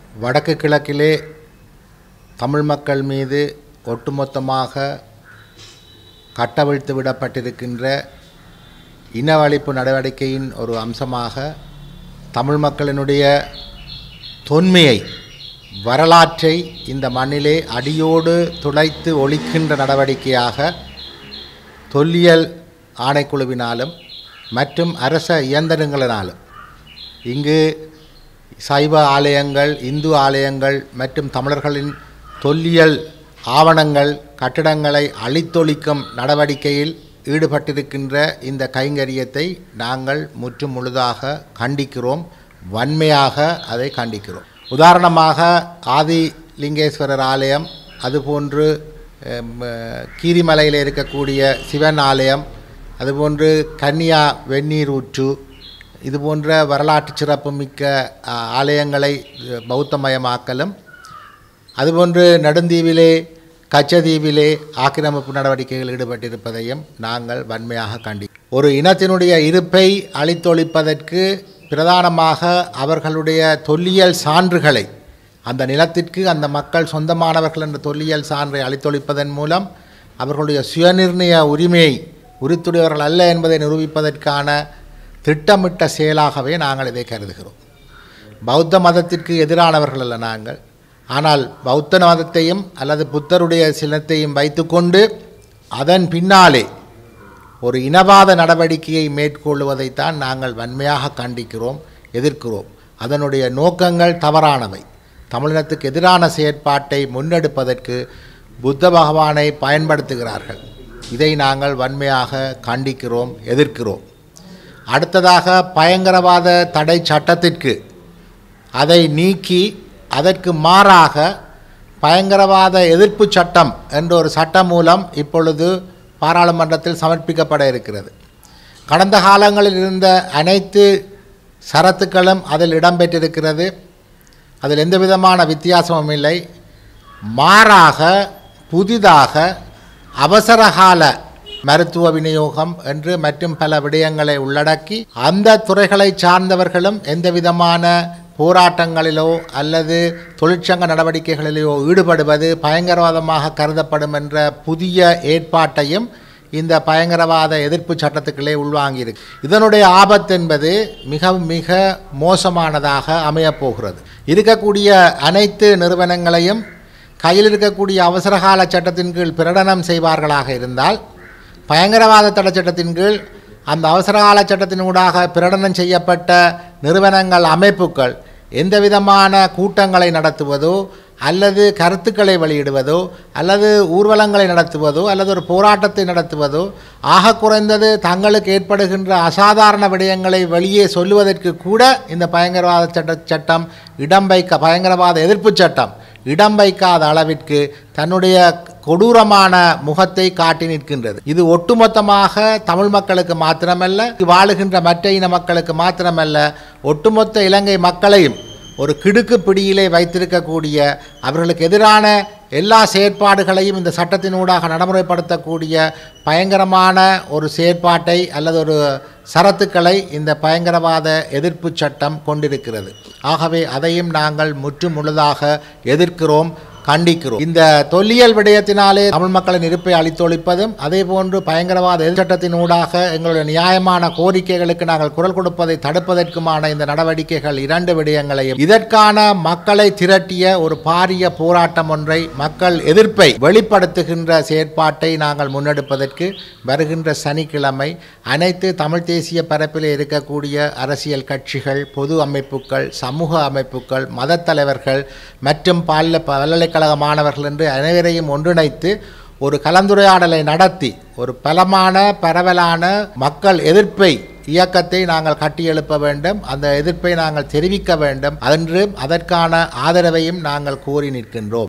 வடக்கு கிழக்கிலே தமிழ் மக்கள் மீது ஒட்டுமொத்தமாக கட்டவிழ்த்து விடப்பட்டிருக்கின்ற இனவழிப்பு நடவடிக்கையின் ஒரு அம்சமாக தமிழ் மக்களினுடைய தொன்மையை வரலாற்றை இந்த மண்ணிலே அடியோடு துளைத்து ஒழிக்கின்ற நடவடிக்கையாக தொல்லியல் ஆணைக்குழுவினாலும் மற்றும் அரச இயந்திரங்களினாலும் இங்கு சைவ ஆலயங்கள் இந்து ஆலயங்கள் மற்றும் தமிழர்களின் தொல்லியல் ஆவணங்கள் கட்டிடங்களை அழித்தொழிக்கும் நடவடிக்கையில் ஈடுபட்டிருக்கின்ற இந்த கைங்கரியத்தை நாங்கள் முற்று முழுதாக கண்டிக்கிறோம் வன்மையாக அதை கண்டிக்கிறோம் உதாரணமாக ஆதி லிங்கேஸ்வரர் ஆலயம் அதுபோன்று எம், அஹ், கீரிமலையில் இருக்கக்கூடிய சிவன் ஆலயம் அதுபோன்று கன்னியா வெந்நீர் ஊற்று இது போன்ற வரலாற்று சிறப்புமிக்க அஹ், ஆலயங்களை அஹ், பௌத்தமயமாக்கலும் அதுபோன்று நெடுந்தீவிலே கச்சதீவிலே ஆக்கிரமிப்பு நடவடிக்கைகளில் ஈடுபட்டிருப்பதையும் நாங்கள் வன்மையாக கண்டி ஒரு இனத்தினுடைய இருப்பை அழித்தொழிப்பதற்கு பிரதானமாக அவர்களுடைய தொல்லியல் சான்றுகளை அந்த நிலத்திற்கு அந்த மக்கள் சொந்தமானவர்கள் என்ற தொல்லியல் சான்றை அழித்தொழிப்பதன் மூலம் அவர்களுடைய சுயநிர்ணய உரிமையை உரித்துடையவர்கள் அல்ல என்பதை நிரூபிப்பதற்கான திட்டமிட்ட செயலாகவே நாங்கள் இதை கருதுகிறோம் பௌத்த மதத்திற்கு எதிரானவர்கள் அல்ல நாங்கள் ஆனால் பௌத்த மதத்தையும் அல்லது புத்தருடைய சின்னத்தையும் வைத்துக்கொண்டு அதன் பின்னாலே ஒரு இனவாத நடவடிக்கையை மேற்கொள்வதைத்தான் நாங்கள் வன்மையாக கண்டிக்கிறோம் எதிர்க்கிறோம் அதனுடைய நோக்கங்கள் தவறானவை தமிழினத்துக்கு எதிரான செயற்பாட்டை முன்னெடுப்பதற்கு புத்த பகவானை பயன்படுத்துகிறார்கள் இதை நாங்கள் வன்மையாக கண்டிக்கிறோம் எதிர்க்கிறோம் அடுத்ததாக பயங்கரவாத தடை சட்டத்திற்கு அதை நீக்கி அதற்கு மாறாக பயங்கரவாத எதிர்ப்பு சட்டம் என்ற ஒரு சட்டம் மூலம் இப்பொழுது பாராளுமன்றத்தில் சமர்ப்பிக்கப்பட இருக்கிறது கடந்த காலங்களில் இருந்த அனைத்து சரத்துக்களும் அதில் இடம்பெற்றிருக்கிறது அதில் எந்த விதமான வித்தியாசமும் இல்லை மாறாக புதிதாக அவசரகால மருத்துவ விநியோகம் என்று மற்றும் பல விடயங்களை உள்ளடக்கி அந்த துறைகளை சார்ந்தவர்களும் எந்த விதமான போராட்டங்களிலோ அல்லது தொழிற்சங்க நடவடிக்கைகளிலோ ஈடுபடுவது பயங்கரவாதமாக கருதப்படும் என்ற புதிய ஏற்பாட்டையும் இந்த பயங்கரவாத எதிர்ப்பு சட்டத்துக்களே உள்வாங்கியிருக்கு இதனுடைய ஆபத்து என்பது மிக மிக மோசமானதாக அமையப் போகிறது இருக்கக்கூடிய அனைத்து நிறுவனங்களையும் கையில் இருக்கக்கூடிய அவசரகால சட்டத்தின் கீழ் பிரகடனம் செய்வார்களாக இருந்தால் பயங்கரவாத தடை சட்டத்தின் கீழ் அந்த அவசரகால சட்டத்தினூடாக பிரகடனம் செய்யப்பட்ட நிறுவனங்கள் அமைப்புகள் எந்த விதமான கூட்டங்களை நடத்துவதோ அல்லது கருத்துக்களை வெளியிடுவதோ அல்லது ஊர்வலங்களை நடத்துவதோ அல்லது ஒரு போராட்டத்தை நடத்துவதோ ஆக குறைந்தது தங்களுக்கு ஏற்படுகின்ற அசாதாரண விடயங்களை வெளியே சொல்லுவதற்கு கூட இந்த பயங்கரவாத சட்ட சட்டம் இடம் வைக்க பயங்கரவாத எதிர்ப்பு சட்டம் இடம் வைக்காத அளவிற்கு தன்னுடைய கொடூரமான முகத்தை காட்டி நிற்கின்றது இது ஒட்டுமொத்தமாக தமிழ் மக்களுக்கு மாத்திரமல்ல வாழுகின்ற மற்ற இன மக்களுக்கு மாத்திரமல்ல ஒட்டுமொத்த இலங்கை மக்களையும் ஒரு கிடுக்கு பிடியிலே வைத்திருக்கக்கூடிய அவர்களுக்கு எதிரான எல்லா செயற்பாடுகளையும் இந்த சட்டத்தினூடாக நடைமுறைப்படுத்தக்கூடிய பயங்கரமான ஒரு செயற்பாட்டை அல்லது ஒரு சரத்துக்களை இந்த பயங்கரவாத எதிர்ப்பு சட்டம் கொண்டிருக்கிறது ஆகவே அதையும் நாங்கள் முற்று முழுதாக எதிர்க்கிறோம் கண்டிக்கிறோம் இந்த தொல்லியல் விடயத்தினாலே தமிழ் மக்களின் இருப்பை அளித்தொழிப்பதும் அதே போன்று பயங்கரவாத எதிர் சட்டத்தினூடாக எங்களுடைய நியாயமான கோரிக்கைகளுக்கு நாங்கள் குரல் கொடுப்பதை தடுப்பதற்குமான இந்த நடவடிக்கைகள் இரண்டு விடயங்களையும் இதற்கான மக்களை திரட்டிய ஒரு பாரிய போராட்டம் ஒன்றை மக்கள் எதிர்ப்பை வெளிப்படுத்துகின்ற செயற்பாட்டை நாங்கள் முன்னெடுப்பதற்கு வருகின்ற சனிக்கிழமை அனைத்து தமிழ் தேசிய பரப்பில் இருக்கக்கூடிய அரசியல் கட்சிகள் பொது அமைப்புகள் சமூக அமைப்புகள் மதத் தலைவர்கள் மற்றும் பல்ல பல்கலைக்கழக மாணவர்கள் என்று அனைவரையும் ஒன்றிணைத்து ஒரு கலந்துரையாடலை நடத்தி ஒரு பலமான பரவலான மக்கள் எதிர்ப்பை இயக்கத்தை நாங்கள் கட்டியெழுப்ப வேண்டும் அந்த எதிர்ப்பை நாங்கள் தெரிவிக்க வேண்டும் என்று அதற்கான ஆதரவையும் நாங்கள் கோரி நிற்கின்றோம்